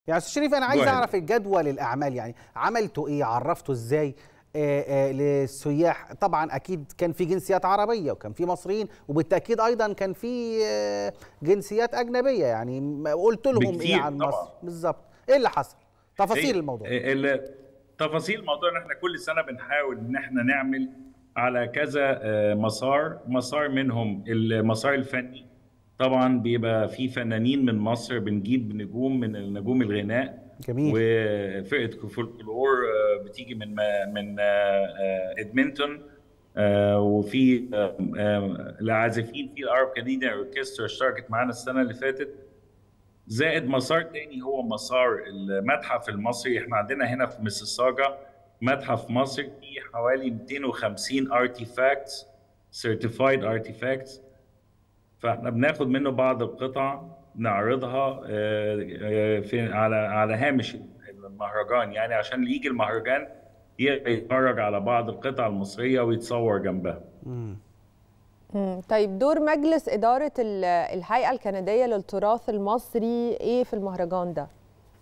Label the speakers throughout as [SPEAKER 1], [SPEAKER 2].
[SPEAKER 1] يعني استاذ شريف انا عايز
[SPEAKER 2] Go ahead.
[SPEAKER 1] اعرف الجدول الاعمال يعني عملتوا ايه عرفتوا ازاي آه، آه، للسياح طبعا اكيد كان في جنسيات عربيه وكان في مصريين وبالتاكيد ايضا كان في آه، جنسيات اجنبيه يعني م- قلت لهم ايه
[SPEAKER 2] بكتير
[SPEAKER 1] عن
[SPEAKER 2] طبعاً.
[SPEAKER 1] مصر بالظبط ايه اللي حصل تفاصيل
[SPEAKER 2] هي-
[SPEAKER 1] الموضوع
[SPEAKER 2] ال- تفاصيل الموضوع ان احنا كل سنه بنحاول ان احنا نعمل على كذا آه، مسار مسار منهم المسار الفني طبعا بيبقى في فنانين من مصر بنجيب نجوم من نجوم الغناء
[SPEAKER 1] جميل
[SPEAKER 2] وفرقه فولكلور آه، بتيجي من من آه، آه، ادمنتون آه، وفي آه، آه، العازفين في الارب كنديان اوركسترا اشتركت معانا السنه اللي فاتت زائد مسار تاني هو مسار المتحف المصري احنا عندنا هنا في ميسيساجا متحف مصري فيه حوالي 250 ارتيفاكتس سيرتيفايد ارتيفاكتس فاحنا بناخد منه بعض القطع نعرضها آه، آه، في على على هامش المهرجان يعني عشان اللي يجي المهرجان يقدر يتفرج على بعض القطع المصرية ويتصور جنبها
[SPEAKER 1] مم.
[SPEAKER 3] مم. طيب دور مجلس إدارة ال- الهيئة الكندية للتراث المصري إيه في المهرجان ده؟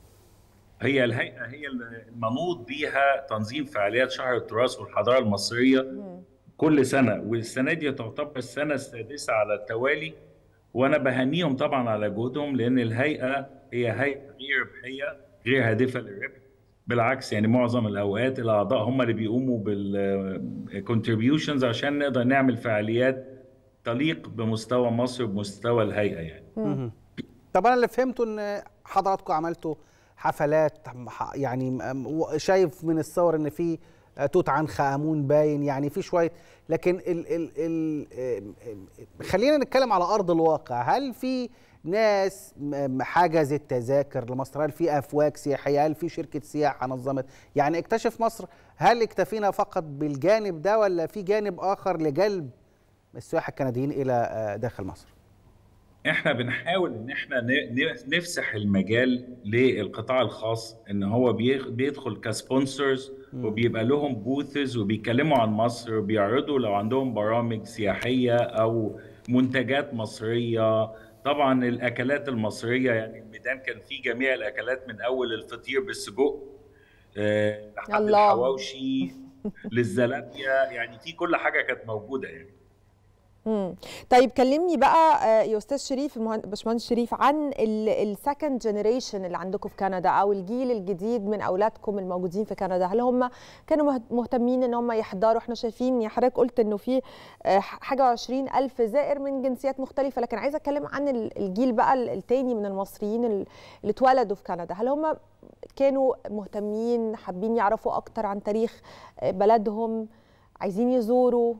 [SPEAKER 2] هي الهيئة هي المنوط بيها تنظيم فعاليات شهر التراث والحضارة المصرية
[SPEAKER 3] مم.
[SPEAKER 2] كل سنة والسنة دي تعتبر السنة السادسة على التوالي وأنا بهنيهم طبعا على جهودهم لأن الهيئة هي هيئة غير ربحية غير هادفة للربح بالعكس يعني معظم الأوقات الأعضاء هم اللي بيقوموا بالcontributions عشان نقدر نعمل فعاليات تليق بمستوى مصر وبمستوى الهيئة يعني
[SPEAKER 1] مم. طب انا اللي فهمته ان حضراتكم عملتوا حفلات ح- يعني م- و- شايف من الصور ان في آه، توت عنخ امون باين يعني في شويه لكن ال ال ال آم، آم، خلينا نتكلم على ارض الواقع هل في ناس م- حجزت تذاكر لمصر هل في افواج سياحيه هل في شركه سياحه نظمت يعني اكتشف مصر هل اكتفينا فقط بالجانب ده ولا في جانب اخر لجلب السياح الكنديين الى آه، داخل مصر
[SPEAKER 2] احنا بنحاول ان احنا ن- ن- نفسح المجال للقطاع الخاص ان هو بيخ- بيدخل كسبونسرز وبيبقى لهم بوثز وبيتكلموا عن مصر وبيعرضوا لو عندهم برامج سياحية او منتجات مصرية طبعا الاكلات المصرية يعني الميدان كان فيه جميع الاكلات من اول الفطير بالسجق آه، لحد
[SPEAKER 3] الله.
[SPEAKER 2] الحواوشي للزلابيا يعني في كل حاجة كانت موجودة يعني
[SPEAKER 3] مم. طيب كلمني بقى آه، يا استاذ شريف المهن- باشمهندس شريف عن السكند جنريشن اللي عندكم في كندا او الجيل الجديد من اولادكم الموجودين في كندا هل هم كانوا مه- مهتمين ان هم يحضروا احنا شايفين يا حضرتك قلت انه في آه، حاجه وعشرين الف زائر من جنسيات مختلفه لكن عايزه اتكلم عن ال- الجيل بقى ال- التاني من المصريين ال- اللي اتولدوا في كندا هل هم كانوا مهتمين حابين يعرفوا اكتر عن تاريخ آه، بلدهم عايزين يزوروا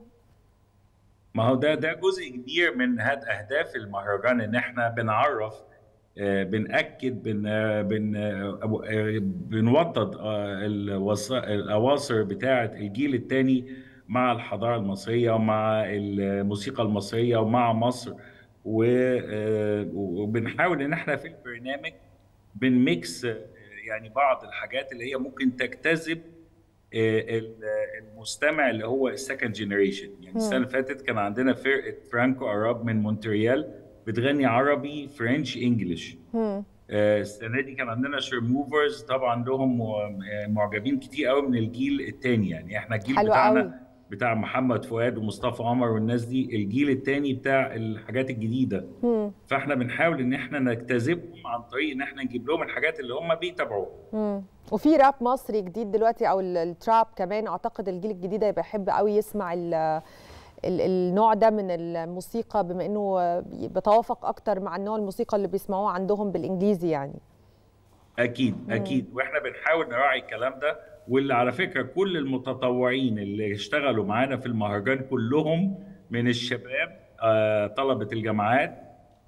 [SPEAKER 2] ما هو ده ده جزء كبير من هاد اهداف المهرجان ان احنا بنعرف آه، بنأكد بن آه، بن آه، أبو- آه، بنوطد آه، الوص- الاواصر بتاعه الجيل الثاني مع الحضاره المصريه ومع الموسيقى المصريه ومع مصر و- آه، وبنحاول ان احنا في البرنامج بنميكس آه، يعني بعض الحاجات اللي هي ممكن تجتذب آه، ال- المستمع اللي هو السكند جنريشن يعني السنه اللي فاتت كان عندنا فرقه فرانكو اراب من مونتريال بتغني عربي فرنش انجلش
[SPEAKER 3] مم.
[SPEAKER 2] آه، السنه دي كان عندنا شيرموفرز طبعا لهم م- آه، معجبين كتير قوي من الجيل الثاني يعني احنا الجيل
[SPEAKER 3] حلو
[SPEAKER 2] بتاعنا
[SPEAKER 3] قوي.
[SPEAKER 2] بتاع محمد فؤاد ومصطفى قمر والناس دي الجيل الثاني بتاع الحاجات الجديده
[SPEAKER 3] مم.
[SPEAKER 2] فاحنا بنحاول ان احنا نجتذبهم عن طريق ان احنا نجيب لهم الحاجات اللي هم بيتابعوها
[SPEAKER 3] مم. وفي راب مصري جديد دلوقتي او ال- التراب كمان اعتقد الجيل الجديد هيبقى يحب قوي يسمع ال ال النوع ده من الموسيقى بما انه بيتوافق اكتر مع النوع الموسيقى اللي بيسمعوه عندهم بالانجليزي يعني
[SPEAKER 2] اكيد اكيد واحنا بنحاول نراعي الكلام ده واللي على فكره كل المتطوعين اللي اشتغلوا معانا في المهرجان كلهم من الشباب آه، طلبه الجامعات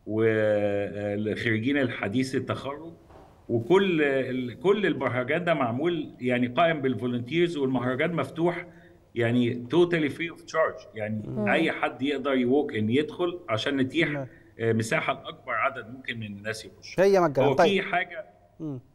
[SPEAKER 2] والخريجين الحديث التخرج وكل ال- كل المهرجان ده معمول يعني قائم بالفولunteers والمهرجان مفتوح يعني توتالي فري اوف تشارج يعني اي حد يقدر يوك ان يدخل عشان نتيح
[SPEAKER 1] نعم.
[SPEAKER 2] آه، مساحه لاكبر عدد ممكن من الناس يخش
[SPEAKER 1] هي مجانا
[SPEAKER 2] هو
[SPEAKER 1] طيب
[SPEAKER 2] في حاجه
[SPEAKER 1] مم.